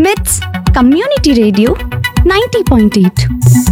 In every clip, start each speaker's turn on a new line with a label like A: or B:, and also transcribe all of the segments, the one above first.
A: with community radio ninety point eight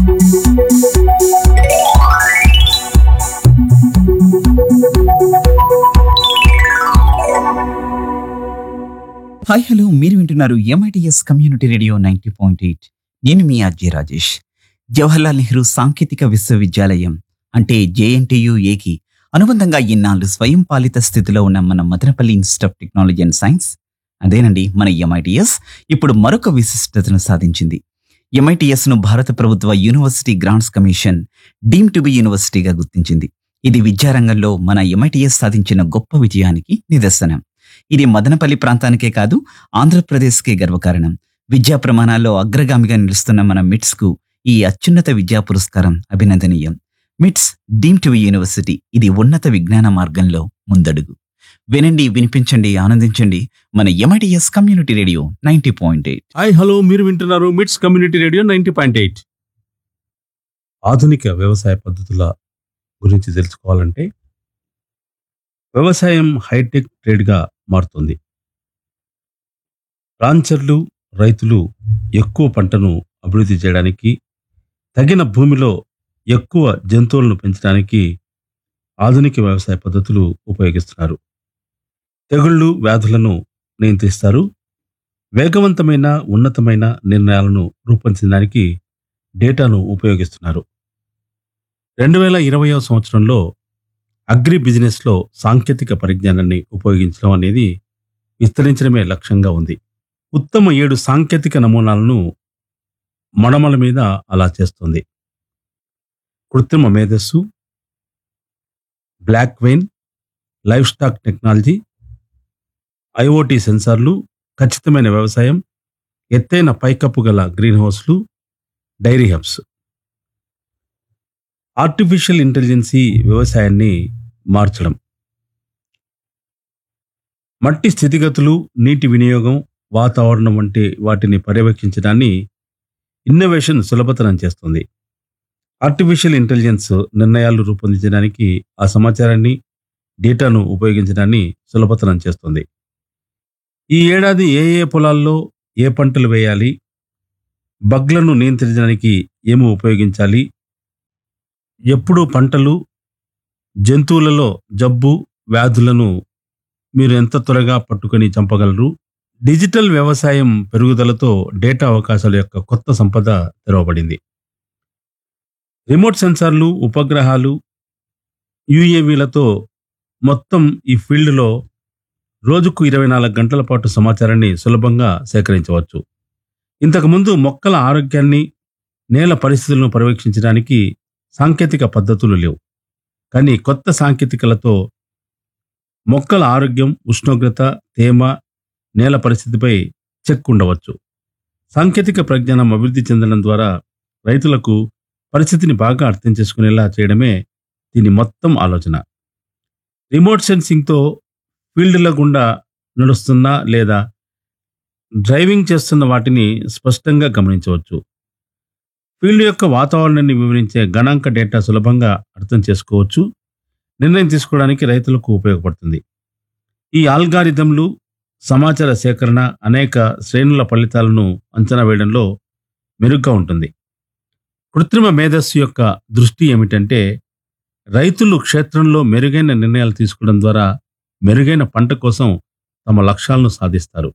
B: hi hello మీరు వింటున్నారు MITS community radio ninety point eight నేను మీ అజయ్ రాజేష్ జవహర్లాల్ నెహ్రూ సాంకేతిక విశ్వవిద్యాలయం అంటే జేఎన్టీయు ఏకి అనుబంధంగా ఇన్నాళ్ళు స్వయం పాలిత స్థితిలో ఉన్న మన Madanapalle institute of technology and science అదేనండి మన ఎంఐటిఎస్ ఇప్పుడు మరొక విశిష్టతను సాధించింది ఎంఐటిఎస్ ను భారత ప్రభుత్వ university grants commission deemed to be యూనివర్సిటీగా గుర్తించింది ఇది విద్యారంగంలో మన ఎంఐటిఎస్ సాధించిన గొప్ప విజయానికి నిదర్శనం ఇది మదనపల్లి ప్రాంతానికే కాదు ఆంధ్రప్రదేశ్కే గర్వకారణం విద్యా ప్రమాణాల్లో అగ్రగామిగా నిలుస్తున్న మన మిట్స్ కు ఈ అత్యున్నత విద్యా పురస్కారం అభినందనీయం మిట్స్ డీమ్ టు యూనివర్సిటీ ఇది ఉన్నత విజ్ఞాన మార్గంలో ముందడుగు వినండి వినిపించండి ఆనందించండి మన MITS community radio ninety point eight
C: hi hello మీరు వింటున్నారు MITS community radio ninety point eight ఆధునిక వ్యవసాయ పద్ధతుల గురించి తెలుసుకోవాలంటే వ్యవసాయం హైటెక్ ట్రేడ్గా మారుతుంది రాంచర్లు రైతులు ఎక్కువ పంటను అభివృద్ధి చేయడానికి తగిన భూమిలో ఎక్కువ జంతువులను పెంచడానికి ఆధునిక వ్యవసాయ పద్ధతులు ఉపయోగిస్తున్నారు తెగుళ్ళు వ్యాధులను నియంత్రిస్తారు వేగవంతమైన ఉన్నతమైన నిర్ణయాలను రూపొందించడానికి డేటాను ఉపయోగిస్తున్నారు రెండు వేల ఇరవయో సంవత్సరంలో అగ్రి బిజినెస్లో సాంకేతిక పరిజ్ఞానాన్ని ఉపయోగించడం అనేది విస్తరించడమే లక్ష్యంగా ఉంది ఉత్తమ ఏడు సాంకేతిక నమూనాలను మడమల మీద అలా చేస్తుంది కృత్రిమ మేధస్సు బ్లాక్ వెయిన్ లైఫ్ స్టాక్ టెక్నాలజీ ఐఓటీ సెన్సార్లు ఖచ్చితమైన వ్యవసాయం ఎత్తైన పైకప్పు గల గ్రీన్ హౌస్లు డైరీ హబ్స్ ఆర్టిఫిషియల్ ఇంటెలిజెన్సీ వ్యవసాయాన్ని మార్చడం మట్టి స్థితిగతులు నీటి వినియోగం వాతావరణం వంటి వాటిని పర్యవేక్షించడాన్ని ఇన్నోవేషన్ సులభతరం చేస్తుంది ఆర్టిఫిషియల్ ఇంటెలిజెన్స్ నిర్ణయాలు రూపొందించడానికి ఆ సమాచారాన్ని డేటాను ఉపయోగించడాన్ని సులభతరం చేస్తుంది ఈ ఏడాది ఏ ఏ పొలాల్లో ఏ పంటలు వేయాలి బగ్లను నియంత్రించడానికి ఏమి ఉపయోగించాలి ఎప్పుడు పంటలు జంతువులలో జబ్బు వ్యాధులను మీరు ఎంత త్వరగా పట్టుకొని చంపగలరు డిజిటల్ వ్యవసాయం పెరుగుదలతో డేటా అవకాశాల యొక్క కొత్త సంపద తెరవబడింది రిమోట్ సెన్సార్లు ఉపగ్రహాలు యుఏవీలతో మొత్తం ఈ ఫీల్డ్లో రోజుకు ఇరవై నాలుగు గంటల పాటు సమాచారాన్ని సులభంగా సేకరించవచ్చు ఇంతకుముందు మొక్కల ఆరోగ్యాన్ని నేల పరిస్థితులను పర్యవేక్షించడానికి సాంకేతిక పద్ధతులు లేవు కానీ కొత్త సాంకేతికలతో మొక్కల ఆరోగ్యం ఉష్ణోగ్రత తేమ నేల పరిస్థితిపై చెక్ ఉండవచ్చు సాంకేతిక ప్రజ్ఞానం అభివృద్ధి చెందడం ద్వారా రైతులకు పరిస్థితిని బాగా అర్థం చేసుకునేలా చేయడమే దీని మొత్తం ఆలోచన రిమోట్ సెన్సింగ్తో ఫీల్డ్ల గుండా నడుస్తున్న లేదా డ్రైవింగ్ చేస్తున్న వాటిని స్పష్టంగా గమనించవచ్చు ఫీల్డ్ యొక్క వాతావరణాన్ని వివరించే గణాంక డేటా సులభంగా అర్థం చేసుకోవచ్చు నిర్ణయం తీసుకోవడానికి రైతులకు ఉపయోగపడుతుంది ఈ ఆల్గారిథంలు సమాచార సేకరణ అనేక శ్రేణుల ఫలితాలను అంచనా వేయడంలో మెరుగ్గా ఉంటుంది కృత్రిమ మేధస్సు యొక్క దృష్టి ఏమిటంటే రైతులు క్షేత్రంలో మెరుగైన నిర్ణయాలు తీసుకోవడం ద్వారా మెరుగైన పంట కోసం తమ లక్ష్యాలను సాధిస్తారు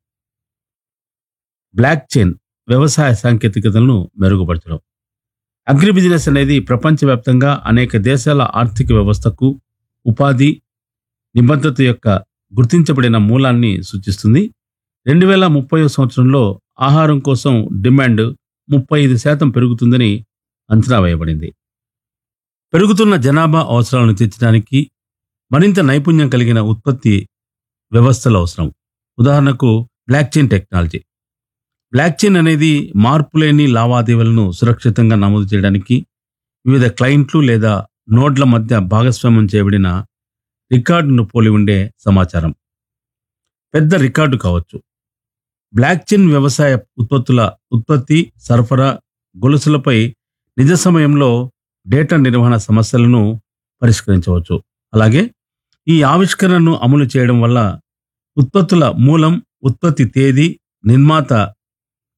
C: బ్లాక్ చైన్ వ్యవసాయ సాంకేతికతలను మెరుగుపరచడం అగ్రి బిజినెస్ అనేది ప్రపంచవ్యాప్తంగా అనేక దేశాల ఆర్థిక వ్యవస్థకు ఉపాధి నిబద్ధత యొక్క గుర్తించబడిన మూలాన్ని సూచిస్తుంది రెండు వేల ముప్పై సంవత్సరంలో ఆహారం కోసం డిమాండ్ ముప్పై ఐదు శాతం పెరుగుతుందని అంచనా వేయబడింది పెరుగుతున్న జనాభా అవసరాలను తీర్చడానికి మరింత నైపుణ్యం కలిగిన ఉత్పత్తి వ్యవస్థలు అవసరం ఉదాహరణకు blockchain technology blockchain అనేది మార్పులేని లావాదేవీలను సురక్షితంగా నమోదు చేయడానికి వివిధ క్లయింట్లు లేదా నోడ్ల మధ్య భాగస్వామ్యం చేయబడిన రికార్డును పోలి ఉండే సమాచారం పెద్ద రికార్డు కావచ్చు బ్లాక్ చైన్ వ్యవసాయ ఉత్పత్తుల ఉత్పత్తి సరఫరా గొలుసులపై నిజ సమయంలో డేటా నిర్వహణ సమస్యలను పరిష్కరించవచ్చు అలాగే ఈ ఆవిష్కరణను అమలు చేయడం వల్ల ఉత్పత్తుల మూలం ఉత్పత్తి తేదీ నిర్మాత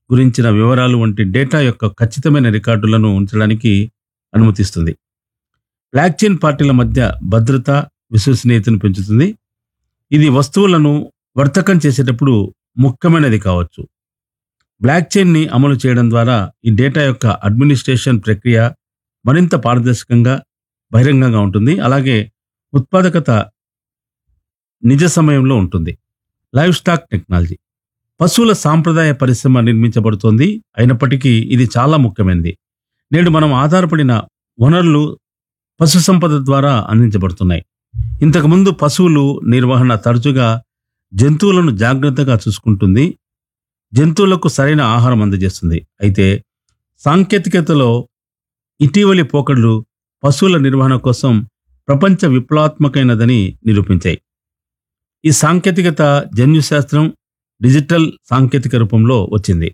C: గురించిన వివరాలు వంటి డేటా యొక్క ఖచ్చితమైన రికార్డులను ఉంచడానికి అనుమతిస్తుంది బ్లాక్ చైన్ పార్టీల మధ్య భద్రత విశ్వసనీయతను పెంచుతుంది ఇది వస్తువులను వర్తకం చేసేటప్పుడు ముఖ్యమైనది కావచ్చు బ్లాక్ చైన్ ని అమలు చేయడం ద్వారా ఈ డేటా యొక్క అడ్మినిస్ట్రేషన్ ప్రక్రియ మరింత పారదర్శకంగా బహిరంగంగా ఉంటుంది అలాగే ఉత్పాదకత నిజ సమయంలో ఉంటుంది లైవ్ స్టాక్ టెక్నాలజీ పశువుల సాంప్రదాయ పరిశ్రమ నిర్మించబడుతోంది అయినప్పటికీ ఇది చాలా ముఖ్యమైనది నేడు మనం ఆధారపడిన వనరులు పశు సంపద ద్వారా అందించబడుతున్నాయి ఇంతకుముందు పశువులు నిర్వహణ తరచుగా జంతువులను జాగ్రత్తగా చూసుకుంటుంది జంతువులకు సరైన ఆహారం అందజేస్తుంది అయితే సాంకేతికతలో ఇటీవలి పోకడలు పశువుల నిర్వహణ కోసం ప్రపంచ విప్లవాత్మకమైనదని నిరూపించాయి ఈ సాంకేతికత జన్యుశాస్త్రం డిజిటల్ సాంకేతిక రూపంలో వచ్చింది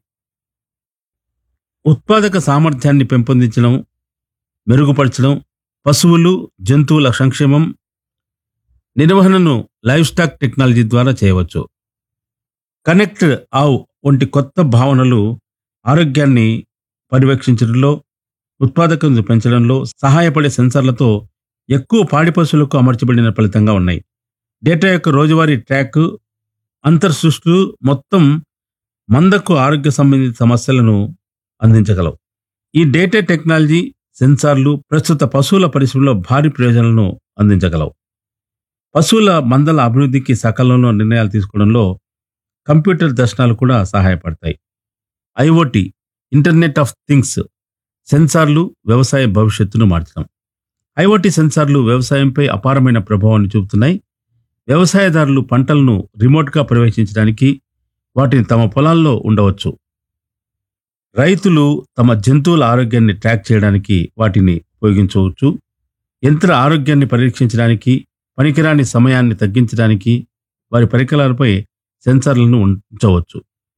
C: ఉత్పాదక సామర్థ్యాన్ని పెంపొందించడం మెరుగుపరచడం పశువులు జంతువుల సంక్షేమం నిర్వహణను లైవ్ స్టాక్ టెక్నాలజీ ద్వారా చేయవచ్చు కనెక్టెడ్ ఆవ్ వంటి కొత్త భావనలు ఆరోగ్యాన్ని పర్యవేక్షించడంలో ఉత్పాదకతను పెంచడంలో సహాయపడే సెన్సార్లతో ఎక్కువ పాడి పశువులకు అమర్చబడిన ఫలితంగా ఉన్నాయి డేటా యొక్క రోజువారీ ట్రాక్ అంతర్సృష్టు మొత్తం మందకు ఆరోగ్య సంబంధిత సమస్యలను అందించగలవు ఈ డేటా టెక్నాలజీ సెన్సార్లు ప్రస్తుత పశువుల పరిశ్రమలో భారీ ప్రయోజనాలను అందించగలవు పశువుల మందల అభివృద్ధికి సకాలంలో నిర్ణయాలు తీసుకోవడంలో కంప్యూటర్ దర్శనాలు కూడా సహాయపడతాయి ఐఓటి ఇంటర్నెట్ ఆఫ్ థింగ్స్ సెన్సార్లు వ్యవసాయ భవిష్యత్తును మార్చడం ఐఓటి సెన్సార్లు వ్యవసాయంపై అపారమైన ప్రభావాన్ని చూపుతున్నాయి వ్యవసాయదారులు పంటలను రిమోట్గా పర్యవేక్షించడానికి వాటిని తమ పొలాల్లో ఉండవచ్చు రైతులు తమ జంతువుల ఆరోగ్యాన్ని ట్రాక్ చేయడానికి వాటిని ఉపయోగించవచ్చు యంత్ర ఆరోగ్యాన్ని పరీక్షించడానికి పనికిరాని సమయాన్ని తగ్గించడానికి వారి పరికరాలపై సెన్సార్లను ఉంచవచ్చు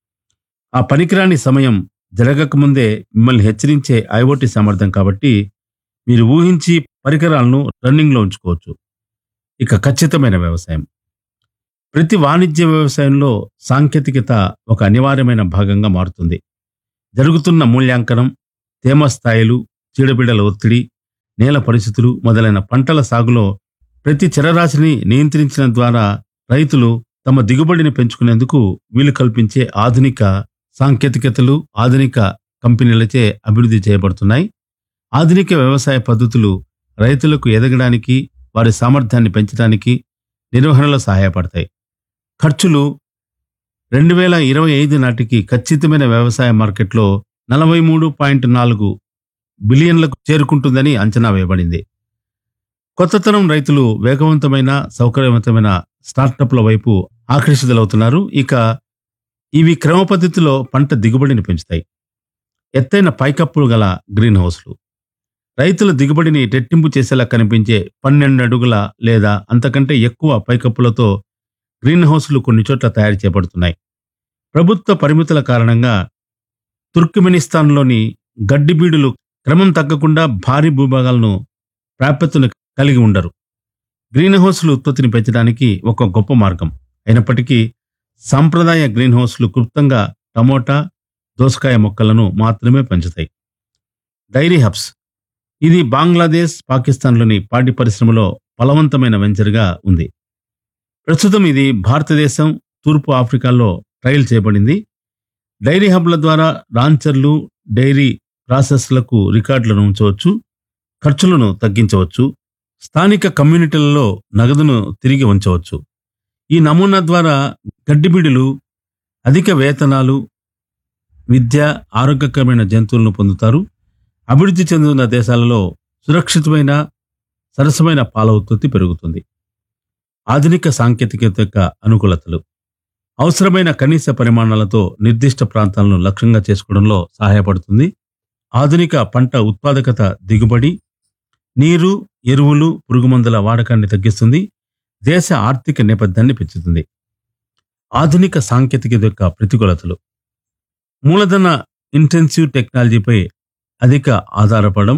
C: ఆ పనికిరాని సమయం జరగకముందే మిమ్మల్ని హెచ్చరించే ఐఓటీ సామర్థ్యం కాబట్టి మీరు ఊహించి పరికరాలను రన్నింగ్లో ఉంచుకోవచ్చు ఇక ఖచ్చితమైన వ్యవసాయం ప్రతి వాణిజ్య వ్యవసాయంలో సాంకేతికత ఒక అనివార్యమైన భాగంగా మారుతుంది జరుగుతున్న మూల్యాంకనం తేమ స్థాయిలు చీడపీడల ఒత్తిడి నేల పరిస్థితులు మొదలైన పంటల సాగులో ప్రతి చరరాశిని నియంత్రించడం ద్వారా రైతులు తమ దిగుబడిని పెంచుకునేందుకు వీలు కల్పించే ఆధునిక సాంకేతికతలు ఆధునిక కంపెనీలచే అభివృద్ధి చేయబడుతున్నాయి ఆధునిక వ్యవసాయ పద్ధతులు రైతులకు ఎదగడానికి వారి సామర్థ్యాన్ని పెంచడానికి నిర్వహణలో సహాయపడతాయి ఖర్చులు రెండు వేల ఇరవై ఐదు నాటికి ఖచ్చితమైన వ్యవసాయ మార్కెట్లో నలభై మూడు పాయింట్ నాలుగు బిలియన్లకు చేరుకుంటుందని అంచనా వేయబడింది కొత్త తరం రైతులు వేగవంతమైన సౌకర్యవంతమైన స్టార్టప్ల వైపు ఆకర్షితులవుతున్నారు ఇక ఇవి క్రమ పద్ధతిలో పంట దిగుబడిని పెంచుతాయి ఎత్తైన పైకప్పులు గల గ్రీన్ హౌస్లు రైతుల దిగుబడిని రెట్టింపు చేసేలా కనిపించే పన్నెండు అడుగుల లేదా అంతకంటే ఎక్కువ పైకప్పులతో గ్రీన్ హౌస్లు కొన్ని చోట్ల తయారు చేయబడుతున్నాయి ప్రభుత్వ పరిమితుల కారణంగా తుర్క్మెనిస్తాన్లోని గడ్డిబీడులు క్రమం తగ్గకుండా భారీ భూభాగాలను ప్రాప్యతను కలిగి ఉండరు గ్రీన్ హౌస్లు ఉత్పత్తిని పెంచడానికి ఒక గొప్ప మార్గం అయినప్పటికీ సాంప్రదాయ గ్రీన్ హౌస్లు క్లుప్తంగా టమోటా దోసకాయ మొక్కలను మాత్రమే పెంచుతాయి డైరీ హబ్స్ ఇది బంగ్లాదేశ్ పాకిస్తాన్లోని పాడి పరిశ్రమలో ఫలవంతమైన వెంచర్గా ఉంది ప్రస్తుతం ఇది భారతదేశం తూర్పు ఆఫ్రికాలో ట్రయల్ చేయబడింది డైరీ హబ్ల ద్వారా రాంచర్లు డైరీ ప్రాసెస్లకు రికార్డులను ఉంచవచ్చు ఖర్చులను తగ్గించవచ్చు స్థానిక కమ్యూనిటీలలో నగదును తిరిగి ఉంచవచ్చు ఈ నమూనా ద్వారా గడ్డిబిడులు అధిక వేతనాలు విద్య ఆరోగ్యకరమైన జంతువులను పొందుతారు అభివృద్ధి చెందుతున్న దేశాలలో సురక్షితమైన సరసమైన పాల ఉత్పత్తి పెరుగుతుంది ఆధునిక సాంకేతికత యొక్క అనుకూలతలు అవసరమైన కనీస పరిమాణాలతో నిర్దిష్ట ప్రాంతాలను లక్ష్యంగా చేసుకోవడంలో సహాయపడుతుంది ఆధునిక పంట ఉత్పాదకత దిగుబడి నీరు ఎరువులు పురుగుమందుల వాడకాన్ని తగ్గిస్తుంది దేశ ఆర్థిక నేపథ్యాన్ని పెంచుతుంది ఆధునిక సాంకేతికత యొక్క ప్రతికూలతలు మూలధన ఇంటెన్సివ్ టెక్నాలజీపై అధిక ఆధారపడడం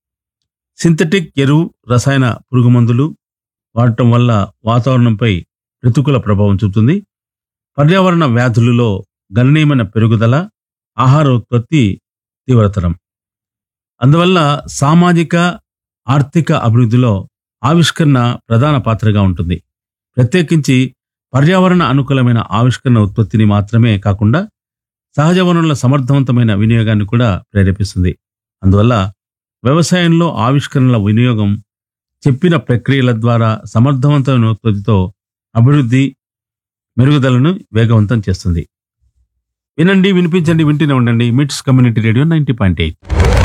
C: సింథటిక్ ఎరువు రసాయన పురుగుమందులు వాడటం వల్ల వాతావరణంపై ప్రతికూల ప్రభావం చూపుతుంది పర్యావరణ వ్యాధులలో గణనీయమైన పెరుగుదల ఆహార ఉత్పత్తి తీవ్రతరం అందువల్ల సామాజిక ఆర్థిక అభివృద్ధిలో ఆవిష్కరణ ప్రధాన పాత్రగా ఉంటుంది ప్రత్యేకించి పర్యావరణ అనుకూలమైన ఆవిష్కరణ ఉత్పత్తిని మాత్రమే కాకుండా సహజ వనరుల సమర్థవంతమైన వినియోగాన్ని కూడా ప్రేరేపిస్తుంది అందువల్ల వ్యవసాయంలో ఆవిష్కరణల వినియోగం చెప్పిన ప్రక్రియల ద్వారా సమర్థవంతమైన ఉత్పత్తితో అభివృద్ధి మెరుగుదలను వేగవంతం చేస్తుంది వినండి వినిపించండి వింటూనే ఉండండి MITS community radio ninety point eight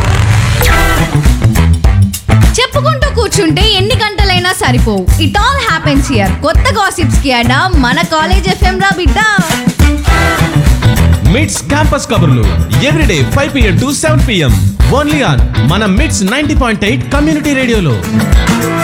D: చెప్పుకుంటూ కూర్చుంటే ఎన్ని గంటలైనా సరిపోవు ఇట్ ఆల్ హ్యాపెన్స్ హియర్ కొత్త గాసిప్స్ కి అడా మన కాలేజ్ ఎఫ్ఎం రా బిడ్డ
E: మిట్స్ క్యాంపస్ కబుర్లు everyday five PM to seven PM only on మన MITS ninety point eight community రేడియోలో